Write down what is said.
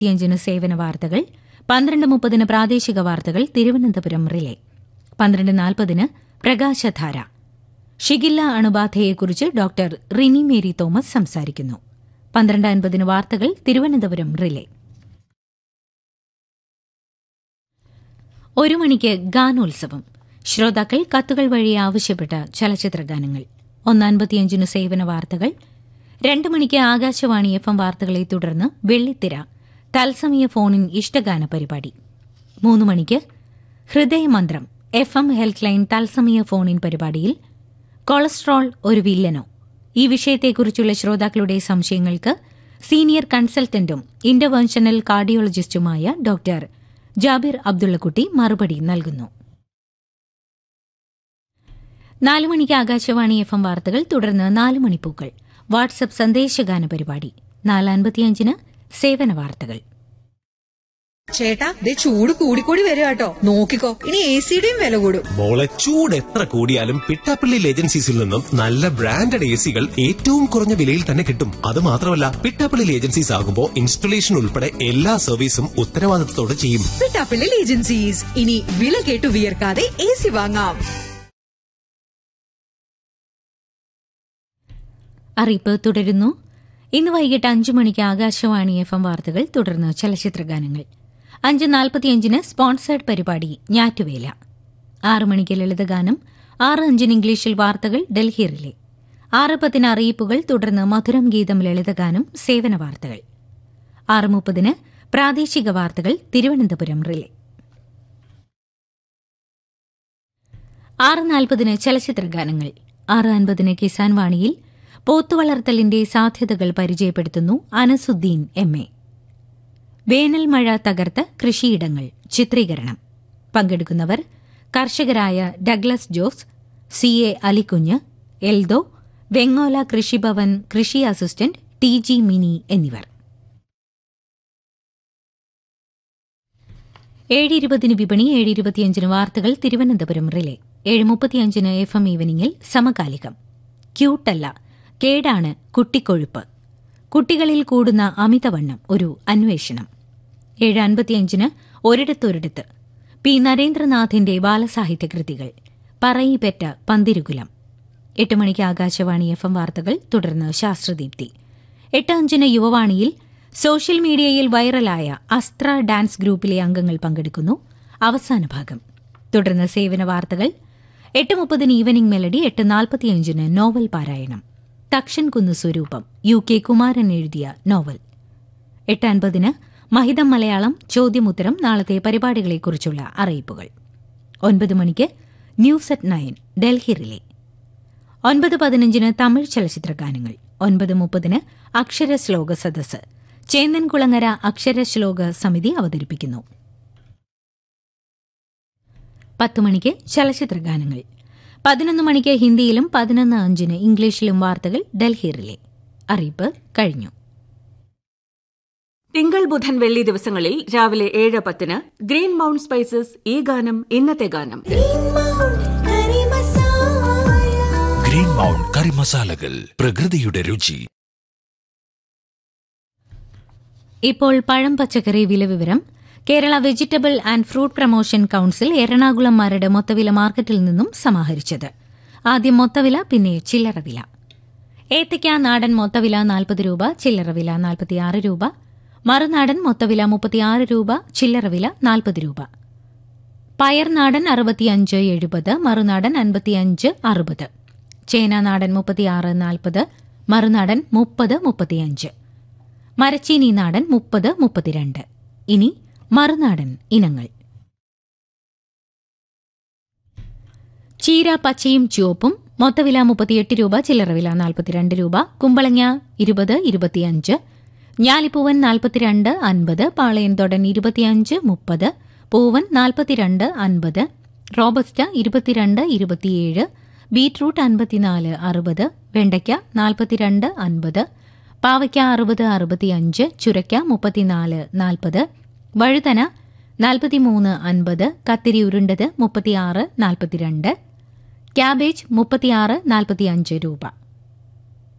യഞ്ചിന് സേവന വാർത്തകൾ പന്ത്രണ്ട് മുപ്പതിന് പ്രാദേശിക വാർത്തകൾ തിരുവനന്തപുരം റിലേ പന്ത്രണ്ട് നാൽപ്പതിന് പ്രകാശധാര ഷിഗില്ല അണുബാധയെക്കുറിച്ച് ഡോക്ടർ റിനി മേരി തോമസ് സംസാരിക്കുന്നു പന്ത്രണ്ട് അൻപതിന് വാർത്തകൾ തിരുവനന്തപുരം റിലേ ഒരു മണിക്ക് ഗാനോത്സവം ശ്രോതാക്കൾ കത്തുകൾ വഴി ആവശ്യപ്പെട്ട ചലച്ചിത്ര ഗാനങ്ങൾ ഒന്നൻപത്തിയഞ്ചിന് സേവന വാർത്തകൾ രണ്ട് മണിക്ക് ആകാശവാണി എഫ് എം വാർത്തകളെ തുടർന്ന് വെള്ളിത്തിര തത്സമയ ഫോണിൻ ഇഷ്ടഗാന പരിപാടി മൂന്ന് മണിക്ക് Hridayamanthram F M health line തത്സമയ ഫോണിൻ പരിപാടിയിൽ കൊളസ്ട്രോൾ ഒരു വില്ലനോ ഈ വിഷയത്തെക്കുറിച്ചുള്ള ശ്രോതാക്കളുടെ സംശയങ്ങൾക്ക് സീനിയർ കൺസൾട്ടന്റും ഇന്റർവെൻഷണൽ കാർഡിയോളജിസ്റ്റുമായ ഡോക്ടർ ജാബിർ അബ്ദുള്ളക്കുട്ടി മറുപടി നൽകുന്നു നാല് മണിക്ക് ആകാശവാണി എഫ് എം വാർത്തകൾ തുടർന്ന് നാല് മണിപ്പൂക്കൾ വാട്സ്ആപ്പ് സന്ദേശഗാന പരിപാടി നാല് അൻപത്തിയഞ്ചിന് സേവന വാർത്തകൾ ചേട്ടാ ദേ ചൂട് കൂടിക്കൂടി വരിക കേട്ടോ നോക്കിക്കോ ഇനി എ സിയുടെയും വില കൂടും മോളെ ചൂട് എത്ര കൂടിയാലും പിട്ടാപ്പള്ളി ഏജൻസീസിൽ നിന്നും നല്ല ബ്രാൻഡഡ് എ സികൾ ഏറ്റവും കുറഞ്ഞ വിലയിൽ തന്നെ കിട്ടും അത് മാത്രമല്ല പിട്ടാപ്പള്ളി ഏജൻസീസ് ആകുമ്പോൾ ഇൻസ്റ്റലേഷൻ ഉൾപ്പെടെ എല്ലാ സർവീസും ഉത്തരവാദിത്തത്തോടെ ചെയ്യും പിട്ടാപ്പിള്ളിൽ ഏജൻസീസ് ഇനി വില കേട്ടു വിയർക്കാതെ എ സി വാങ്ങാം അറിയിപ്പ് തുടരുന്നു ഇന്ന് വൈകിട്ട് അഞ്ചു മണിക്ക് ആകാശവാണി എഫ് എം വാർത്തകൾ തുടർന്ന് ചലച്ചിത്ര ഗാനങ്ങൾ അഞ്ച് നാൽപ്പത്തിയഞ്ചിന് സ്പോൺസേഡ് പരിപാടി ഞാറ്റുവേല ആറ് മണിക്ക് ലളിതഗാനം ആറ് അഞ്ചിന് ഇംഗ്ലീഷിൽ വാർത്തകൾ ഡൽഹി റിലേ ആറ് പത്തിന് അറിയിപ്പുകൾ തുടർന്ന് മധുരം ഗീതം ലളിതഗാനം സേവന വാർത്തകൾ ആറ് മുപ്പതിന് പ്രാദേശിക വാർത്തകൾ തിരുവനന്തപുരം റിലേ ആറ് നാൽപ്പതിന് ചലച്ചിത്ര ഗാനങ്ങൾ ആറ് അൻപതിന് കിസാൻ വാണിയിൽ പോത്തുവളർത്തലിന്റെ സാധ്യതകൾ പരിചയപ്പെടുത്തുന്നു അനസുദ്ദീൻ എം എ വേനൽ മഴ തകർത്ത കൃഷിയിടങ്ങൾ ചിത്രീകരണം പങ്കെടുക്കുന്നവർ കർഷകരായ ഡഗ്ലസ് ജോസ് സി എ അലിക്കുഞ്ഞ് എൽദോ വെങ്ങോല കൃഷിഭവൻ കൃഷി അസിസ്റ്റന്റ് ടി ജി മിനി എന്നിവർ ഏഴ് ഇരുപതിന് വിപണി ഏഴ് ഇരുപത്തിയഞ്ചിന് വാർത്തകൾ തിരുവനന്തപുരം റിലേ ഏഴ് മുപ്പത്തിയഞ്ചിന് എഫ് എം ഈവനിങ്ങിൽ സമകാലികം ക്യൂട്ടല്ല കേടാണ് കുട്ടിക്കൊഴുപ്പ് കുട്ടികളിൽ കൂടുന്ന അമിതവണ്ണം ഒരു അന്വേഷണം ഏഴ് അൻപത്തിയഞ്ചിന് ഒരിടത്തൊരിടത്ത് പി നരേന്ദ്രനാഥിന്റെ ബാലസാഹിത്യ കൃതികൾ പറയിപ്പെറ്റ പന്തിരുകുലം എട്ട് മണിക്ക് ആകാശവാണി എഫ് എം വാർത്തകൾ തുടർന്ന് ശാസ്ത്രദീപ്തി എട്ട് അഞ്ചിന് യുവവാണിയിൽ സോഷ്യൽ മീഡിയയിൽ വൈറലായ അസ്ത്ര ഡാൻസ് ഗ്രൂപ്പിലെ അംഗങ്ങൾ പങ്കെടുക്കുന്നു അവസാന ഭാഗം തുടർന്ന് സേവന വാർത്തകൾ എട്ട് മുപ്പതിന് ഈവനിംഗ് മെലഡി എട്ട് നാൽപ്പത്തിയഞ്ചിന് നോവൽ പാരായണം തക്ഷൻ കുന്ന് സ്വരൂപം യു കെ കുമാരൻ എഴുതിയ നോവൽ എട്ട് അൻപതിന് മഹിതം മലയാളം ചോദ്യമുത്തരം നാളത്തെ പരിപാടികളെക്കുറിച്ചുള്ള അറിയിപ്പുകൾ ഒൻപത് മണിക്ക് news at nine Delhi relay ഒൻപത് പതിനഞ്ചിന് തമിഴ് ചലച്ചിത്ര ഗാനങ്ങൾ ഒൻപത് മുപ്പതിന് അക്ഷരശ്ലോക സദസ് ചേന്നൻകുളങ്ങര അക്ഷരശ്ലോക സമിതി അവതരിപ്പിക്കുന്നു പത്ത് മണിക്ക് ചലച്ചിത്ര ഗാനങ്ങൾ പതിനൊന്ന് മണിക്ക് ഹിന്ദിയിലും പതിനൊന്ന് അഞ്ചിന് ഇംഗ്ലീഷിലും വാർത്തകൾ ഡൽഹി റിലേ അറിയിപ്പ് കഴിഞ്ഞു തിങ്കൾ ബുധൻ വെള്ളി ദിവസങ്ങളിൽ രാവിലെ ഏഴ് പത്തിന് ഗ്രീൻ മൗണ്ട് സ്പൈസസ് ഈ ഗാനം ഇന്നത്തെ ഗാനം ഗ്രീൻ മൗണ്ട് കറി മസാലകൾ പ്രകൃതിയുടെ രുചി ഇപ്പോൾ പഴം പച്ചക്കറി വില വിവരം Kerala vegetable and fruit promotion council Ernakulam Maradu മൊത്തവില മാർക്കറ്റിൽ നിന്നും സമാഹരിച്ചത് ആദ്യം മൊത്തവില പിന്നെ ചില്ലറ വില ഏത്തയ്ക്ക നാടൻ മൊത്തവില നാൽപ്പത് രൂപ ചില്ലറ വില നാൽപ്പത്തിയാറ് രൂപ മറുനാടൻ മൊത്തവില മുപ്പത്തിയാറ് രൂപ ചില്ലറ വില നാൽപ്പത് രൂപ പയർ നാടൻ അറുപത്തിയഞ്ച് എഴുപത് മറുനാടൻ അൻപത്തിയഞ്ച് അറുപത് ചേന നാടൻ മുപ്പത്തിയാറ് നാൽപ്പത് മറുനാടൻ മുപ്പത് മുപ്പത്തിയഞ്ച് മരച്ചീനി നാടൻ മുപ്പത് മുപ്പത്തിരണ്ട് ഇനി മറുനാടൻ ഇനങ്ങൾ ചീര പച്ചയും ചുവപ്പും മൊത്തവില മുപ്പത്തിയെട്ട് രൂപ ചില്ലറ വില നാൽപ്പത്തിരണ്ട് രൂപ കുമ്പളങ്ങ ഇരുപത് ഇരുപത്തിയഞ്ച് ഞാലിപ്പൂവൻ നാൽപ്പത്തിരണ്ട് അൻപത് പാളയൻതൊടൻ ഇരുപത്തിയഞ്ച് മുപ്പത് പൂവൻ നാൽപ്പത്തിരണ്ട് അൻപത് റോബസ്റ്റ ഇരുപത്തിരണ്ട് ഇരുപത്തിയേഴ് ബീറ്റ്റൂട്ട് അൻപത്തിനാല് അറുപത് വെണ്ടയ്ക്ക നാൽപ്പത്തിരണ്ട് അൻപത് പാവയ്ക്ക അറുപത് അറുപത്തിയഞ്ച് ചുരയ്ക്ക മുപ്പത്തിനാല് നാൽപ്പത് വഴുതന നാൽപ്പത്തിമൂന്ന് അൻപത് കത്തിരി ഉരുണ്ടത് മുപ്പത്തിയാറ് നാൽപ്പത്തിരണ്ട് ക്യാബേജ് മുപ്പത്തിയാറ് നാൽപ്പത്തിയഞ്ച് രൂപ